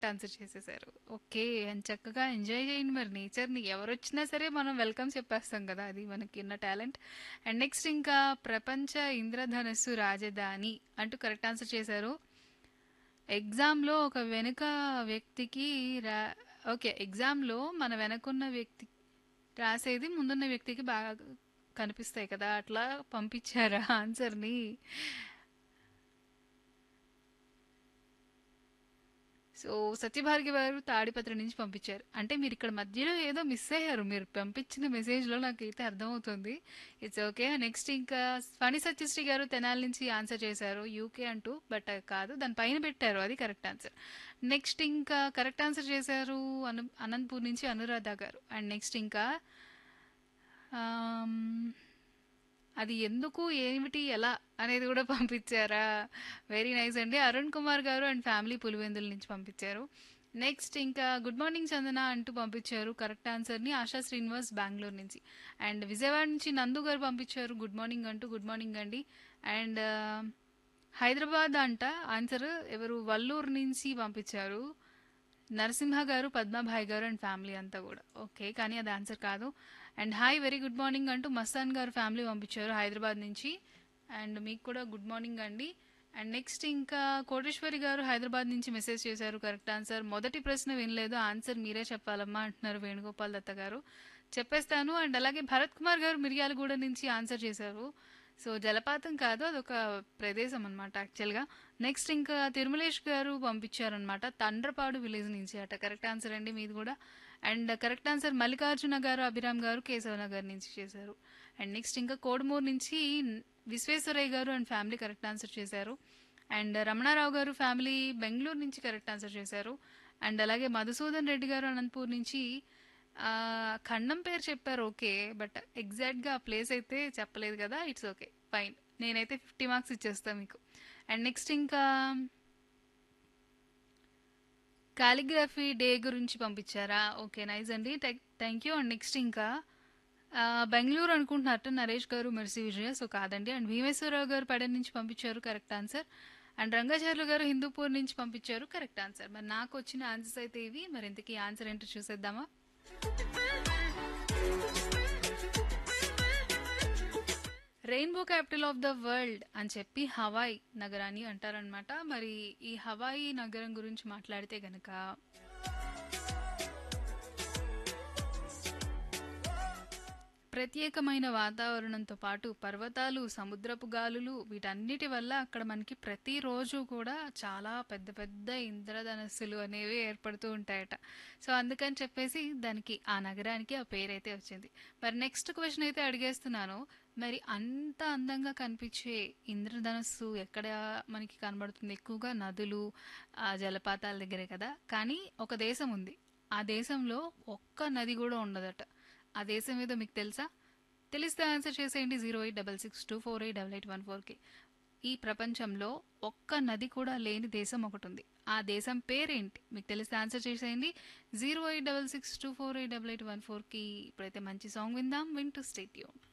Correct answer చేసేసారు. Okay. And చక్కగా enjoy చేయండి మరి నేచర్‌ని. ఎవరొచ్చినా సరే మనం వెల్కమ్ చెప్పేస్తాం కదా! అది మనకున్న టాలెంట్. అండ్ నెక్స్ట్ ఇంకా ప్రపంచ ఇంద్రధనస్సు రాజధాని అంటూ కరెక్ట్ ఆన్సర్ చేశారు. ఎగ్జామ్‌లో ఒక వెనుక వ్యక్తికి రా ఓకే. ఎగ్జామ్‌లో మన వెనకున్న వ్యక్తి రాసేది ముందున్న వ్యక్తికి బాగా కనిపిస్తాయి కదా! అట్లా పంపించారా ఆన్సర్‌ని? సో, సత్యభార్గవి గారు తాడిపత్రి నుంచి పంపించారు. అంటే మీరిక్కడ మధ్యలో ఏదో మిస్ అయ్యారు. మీరు పంపించిన మెసేజ్‌లో నాకైతే అర్థమవుతుంది. It's okay. నెక్స్ట్ ఇంకా ఫణి సత్యశ్రీ గారు తెనాలి నుంచి ఆన్సర్ చేశారు. యూకే అంటూ. బట్ అది కాదు. దాని పైన పెట్టారు. అది కరెక్ట్ ఆన్సర్. నెక్స్ట్ ఇంకా కరెక్ట్ ఆన్సర్ చేశారు అను అనంతపూర్ నుంచి అనురాధ గారు. అండ్ నెక్స్ట్ ఇంకా ఆహ్, అది ఎందుకు, ఏమిటి, ఎలా అనేది కూడా పంపించారా? వెరీ నైస్ అండి. అరుణ్ కుమార్ గారు అండ్ ఫ్యామిలీ పులివెందుల నుంచి పంపించారు. నెక్స్ట్ ఇంకా గుడ్ మార్నింగ్ చందన అంటూ పంపించారు కరెక్ట్ ఆన్సర్‌ని ఆశా శ్రీనివాస్ బెంగుళూరు నుంచి. అండ్ విజయవాడ నుంచి నందు గారు పంపించారు గుడ్ మార్నింగ్ అంటూ. గుడ్ మార్నింగ్ అండి. అండ్ హైదరాబాద్ అంట ఆన్సర్ ఎవరు వల్లూరు నుంచి పంపించారు. నరసింహ గారు, పద్మాభాయ్ గారు అండ్ ఫ్యామిలీ అంతా కూడా. ఓకే. కానీ అది ఆన్సర్ కాదు. And hi very good morning అంటూ మస్తాన్ గారు ఫ్యామిలీ పంపించారు హైదరాబాద్ నుంచి. అండ్ మీకు కూడా గుడ్ మార్నింగ్ అండి. అండ్ నెక్స్ట్ ఇంకా కోటేశ్వరి గారు హైదరాబాద్ నుంచి మెసేజ్ చేశారు కరెక్ట్ ఆన్సర్. మొదటి ప్రశ్న వినలేదు ఆన్సర్ మీరే చెప్పాలమ్మా అంటున్నారు వేణుగోపాల్ దత్త గారు. చెప్పేస్తాను. అండ్ అలాగే భరత్ కుమార్ గారు మిర్యాలగూడ నుంచి ఆన్సర్ చేశారు. సో, జలపాతం కాదు అదొక ప్రదేశం అనమాట యాక్చువల్‌గా. నెక్స్ట్ ఇంకా తిరుమలేష్ గారు పంపించారనమాట. తండ్రపాడు విలేజ్ నుంచి అట. కరెక్ట్ ఆన్సర్ అండి మీది కూడా. అండ్ కరెక్ట్ ఆన్సర్ మల్లికార్జున గారు, అభిరామ్ గారు కేశవనగర్ నుంచి చేశారు. అండ్ నెక్స్ట్ ఇంకా కోడుమూరు నుంచి Visweswaraiah garu and family correct answer చేశారు. అండ్ రమణారావు గారు ఫ్యామిలీ బెంగుళూరు నుంచి కరెక్ట్ ఆన్సర్ చేశారు. అండ్ అలాగే మధుసూదన్ రెడ్డి గారు అనంతపూర్ నుంచి ఆహ్, ఖండం పేరు చెప్పారు ఓకే. బట్ ఎగ్జాక్ట్‌గా ఆ ప్లేస్ అయితే చెప్పలేదు కదా! It's okay. ఫైన్. నేనైతే 50 మార్క్స్ ఇచ్చేస్తా మీకు. అండ్ నెక్స్ట్ ఇంకా కాలిగ్రఫీ డే గురించి పంపించారా? ఓకే. నైస్ అండి. Thank thank you. And next ఇంకా ఆహ్, బెంగుళూరు అనుకుంటున్నారట నరేష్ గారు, మెర్సీ విజయ. సో, కాదండి. అండ్ భీమేశ్వరరావు గారు పెడన్ నుంచి పంపించారు కరెక్ట్ ఆన్సర్. అండ్ రంగాచార్యులు గారు హిందూపూర్ నుంచి పంపించారు కరెక్ట్ ఆన్సర్. మరి నాకు వచ్చిన ఆన్సర్స్ అయితే ఇవి. మరి ఇంతకీ ఆన్సర్ ఏంటో చూసేద్దామా? Rainbow capital of the world అని చెప్పి హవాయ్ నగరాన్ని అంటారనమాట. మరి ఈ హవాయి నగరం గురించి మాట్లాడితే గనక ప్రత్యేకమైన వాతావరణంతో పాటు పర్వతాలు, సముద్రపు గాలులు వీటన్నిటి వల్ల అక్కడ మనకి ప్రతిరోజు కూడా చాలా పెద్ద పెద్ద ఇంద్రధనస్సులు అనేవి ఏర్పడుతూ ఉంటాయట. సో, అందుకని చెప్పేసి దానికి ఆ నగరానికి ఆ పేరైతే వచ్చింది. మరి నెక్స్ట్ క్వెషన్ అయితే అడిగేస్తున్నాను. మరి అంత అందంగా కనిపించే ఇంద్రధనస్సు ఎక్కడ మనకి కనబడుతుంది? ఎక్కువగా నదులు, ఆహ్, జలపాతాల దగ్గరే కదా! కానీ ఒక దేశం ఉంది. ఆ దేశంలో ఒక్క నది కూడా ఉండదట. ఆ దేశం ఏదో మీకు తెలుసా? తెలిస్తే ఆన్సర్ చేసేయండి 08624888814కి. ఈ ప్రపంచంలో ఒక్క నది కూడా లేని దేశం ఒకటుంది. ఆ దేశం పేరేంటి? మీకు తెలిస్తే ఆన్సర్ చేసేయండి 08624888814కి. ఇప్పుడైతే మంచి సాంగ్ విందాం. వింటూ స్టే ట్యూన్డ్.